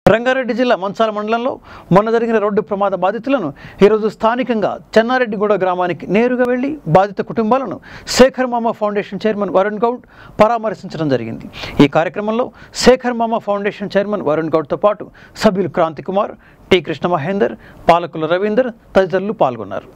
రంగారెడ్డి జిల్లా మంచాల మండలంలో మొన్న జరిగిన రోడ్డు ప్రమాద బాధితులను ఈరోజు స్థానికంగా చెన్నారెడ్డిగూడ గ్రామానికి నేరుగా వెళ్లి బాధిత కుటుంబాలను శేఖర్ మామ ఫౌండేషన్ చైర్మన్ వరుణ్ గౌడ్ పరామర్శించడం జరిగింది ఈ కార్యక్రమంలో శేఖర్ మామ ఫౌండేషన్ చైర్మన్ వరుణ్ గౌడ్తో పాటు సభ్యులు క్రాంతి కుమార్ టి కృష్ణ మహేందర్ పాలకుల రవీందర్ తదితరులు పాల్గొన్నారు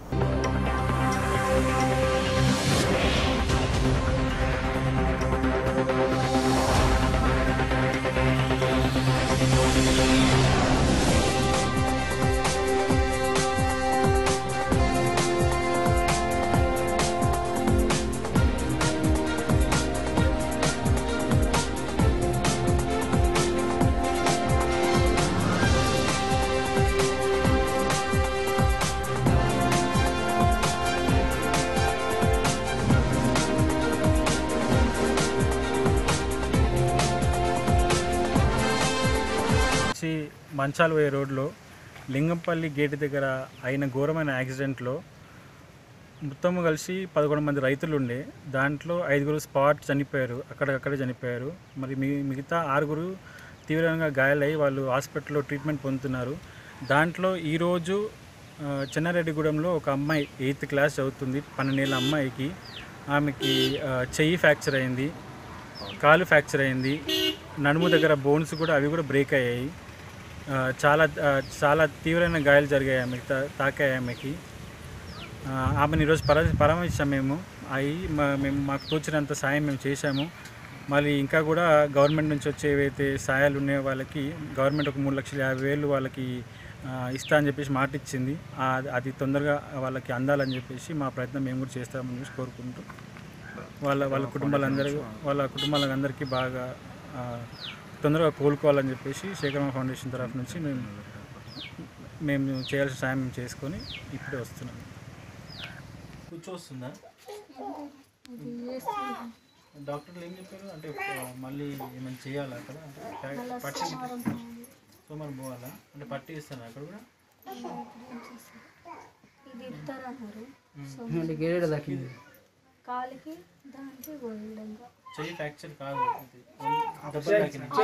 వచ్చి మంచాల పోయే రోడ్లో లింగంపల్లి గేట్ దగ్గర అయిన ఘోరమైన యాక్సిడెంట్లో మొత్తం కలిసి పదకొండు మంది రైతులు ఉండే దాంట్లో ఐదుగురు స్పాట్ చనిపోయారు అక్కడికక్కడే చనిపోయారు మరి మీ మిగతా ఆరుగురు తీవ్రంగా గాయాలై వాళ్ళు హాస్పిటల్లో ట్రీట్మెంట్ పొందుతున్నారు దాంట్లో ఈరోజు ఆ, చెన్నారెడ్డిగూడెంలో ఒక అమ్మాయి ఎయిత్ క్లాస్ చదువుతుంది పన్నెండేళ్ళ అమ్మాయికి ఆమెకి ఆ, చెయ్యి ఫ్రాక్చర్ అయింది కాలు ఫ్రాక్చర్ అయింది నడుము దగ్గర బోన్స్ కూడా అవి కూడా బ్రేక్ అయ్యాయి ఆ, చాలా ఆ, చాలా తీవ్రమైన గాయాలు జరిగాయి ఆమెకి తా- తాకాయి ఆమెకి ఆ, ఆమెను ఈరోజు పర పరామర్శించాం మేము అవి మా- మేము మాకు తోచినంత సాయం మేము చేశాము మళ్ళీ ఇంకా కూడా గవర్నమెంట్ నుంచి వచ్చే ఏవైతే సాయాలు ఉన్నాయో వాళ్ళకి గవర్నమెంట్ ఒక మూడు లక్షల యాభై వేలు వాళ్ళకి ఆ, ఇస్తా అని చెప్పేసి మాట ఇచ్చింది ఆ- అది తొందరగా వాళ్ళకి అందాలని చెప్పేసి మా ప్రయత్నం మేము కూడా చేస్తామని చెప్పేసి కోరుకుంటూ వాళ్ళ వాళ్ళ కుటుంబాలందరికీ వాళ్ళ కుటుంబాలందరికీ బాగా ఆ, తొందరగా కోలుకోవాలని చెప్పేసి శేఖరమ్మ ఫౌండేషన్ తరఫు నుంచి మేము మేము చేయాల్సిన సాయం మేము చేసుకొని ఇప్పుడే వస్తున్నాం కూర్చోస్తుందా డాక్టర్లు ఏం చెప్పారు అంటే ఆ, మళ్ళీ ఏమైనా చేయాలా అక్కడ అంటే ప్యా- పట్టి సోమవారం పోవాలా అంటే పట్టి ఇస్తాను అక్కడ కూడా ఇది ఇస్తారన్నారు గేరేడు కాలికి దానికి గోల్డెన్గా చెయ్యి ఫ్రాక్చర్ కాదు ఇది. దెబ్బలు తాకినాయి.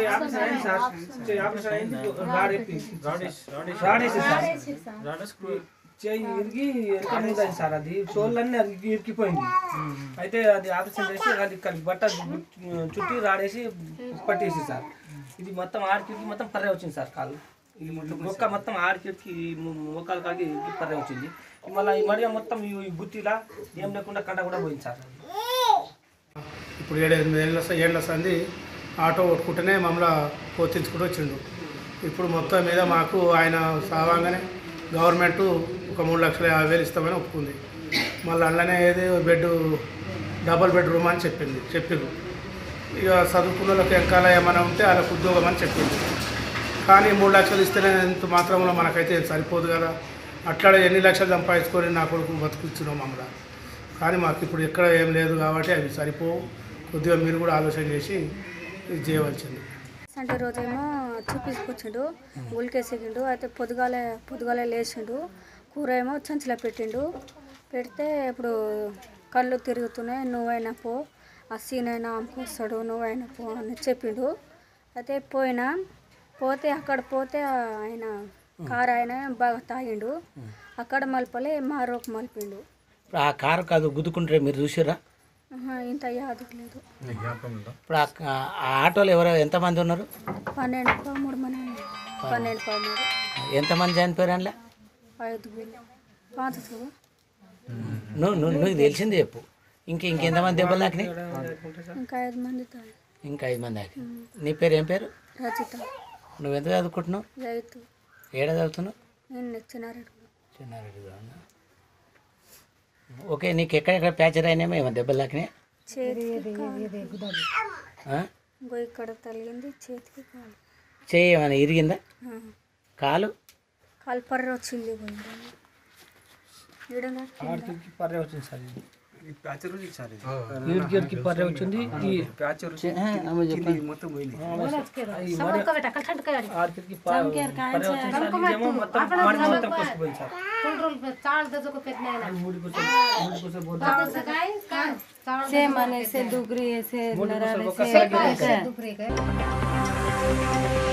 రాడేష్ రాడేష్ రాడా స్క్రూ చేయి ఇరిగి ఎరకముందని సార్ అది చోళ్ళన్నీ అరిగి ఇరికిపోయింది అయితే అది ఆపరేషన్ చేసి అది కలి- బట్ట చుట్టి రాడేసి పట్టేసి సార్ ఇది మొత్తం ఆడికి మొత్తం పర్రే వచ్చింది సార్ కాలు ఈ మొక్క మొత్తం ఆడికి మొక్కలు కాకి పర్రే వచ్చింది మళ్ళీ ఈ మడియ మొత్తం ఈ ఈ గుత్తిలా ఏం లేకుండా కండ కూడా పోయింది సార్ ఇప్పుడు ఏడు ఎనిమిది ఏళ్ళ ఏళ్ళ సంది ఆటో కొట్టుకుంటేనే మమ్మల్ని పోతించుకుంటూ వచ్చిండు ఇప్పుడు మొత్తం మీద మాకు ఆయన సావాగానే గవర్నమెంట్ ఒక మూడు లక్షల యాభై వేలు ఇస్తామని ఒప్పుకుంది మళ్ళీ అందులోనే ఏది బెడ్ డబల్ బెడ్రూమ్ అని చెప్పింది చెప్పిండ్రు ఇక చదువుకున్న వాళ్ళకి వెనకాల ఏమైనా ఉంటే వాళ్ళకి ఉద్యోగం అని చెప్పింది కానీ మూడు లక్షలు ఇస్తేనే ఎంత మాత్రంలో మనకైతే సరిపోదు కదా అట్లా ఎన్ని లక్షలు సంపాదించుకొని నా కొడుకు బతుకుతున్నాం మమ్మల్ని కానీ మాకు ఇప్పుడు ఎక్కడ ఏం లేదు కాబట్టి అవి సరిపోవు కొద్దిగా మీరు కూడా ఆలోచన చేసి ఇది చేయవలసింది సండే రోజేమో చూపించుకొచ్చిండు ఉలికేసిండు అయితే పొద్దుగాలే పొద్దుగాలే లేచిండు కూర ఏమో చంచలో పెట్టిండు పెడితే ఇప్పుడు కళ్ళు తిరుగుతున్నాయి నువ్వైనా పో ఆ సీనైనా అమ్ముకొస్తాడు నువ్వైనా పో అని చెప్పిండు అయితే పోయినా పోతే అక్కడ పోతే ఆయన కారు ఆయన బాగా తాగిండు అక్కడ మలపలే మారోకు మలిపిండు ఇప్పుడు ఆ కారు కాదు గుద్దుకుంటారే మీరు చూసారా ఆహా, ఇంత యాదకు లేదు ఇప్పుడు ఆ ఆ ఆటోలో ఎవరో ఎంతమంది ఉన్నారు పన్నెండు పదమూడు మంది పన్నెండు పదమూడు ఎంతమంది చనిపోయారు అందులో ఐదు వేలు పాతదు నువ్వు నువ్వు నువ్వు తెలిసింది చెప్పు ఇంక ఇంకెంతమంది దెబ్బలు తాకినాయి ఇంకా ఐదు మంది తాయి ఇంకా ఐదు మంది దాకి నీ పేరు ఏం పేరు రచిత నువ్వు ఎంత చదువుకుంటున్నావు రైతు ఏడ చదువుతున్నావు నేను నచ్చినారెడ్డి చిన్నారెడ్డి గారు ఓకే నీకు ఎక్కడెక్కడ ప్యాచర్ అయినాయో ఏమో దెబ్బలు తాకినాయి చేతికి కాలు. ఇంకో ఇక్కడ తగిలింది చేతికి కాలు చేయి ఏమైనా ఇరిగిందా ఆ. కాలు కాలు పర్ర వచ్చింది పోయింది ఈడంగా కింద. పర్రే వచ్చింది సార్ ఇది ఇరికి ఇరికి పర్రే వచ్చింది ఈ ఆర్కికి పర్రే వచ్చింది సార్ ఇదేమో మొత్తం మడి మొత్తం కోసుకుపోయింది సార్ మూడు కూర్చొని మూడు కూర్చొని से मने से दुगरी से మూడు नरा కూర్చొని से ఒక్కసారి से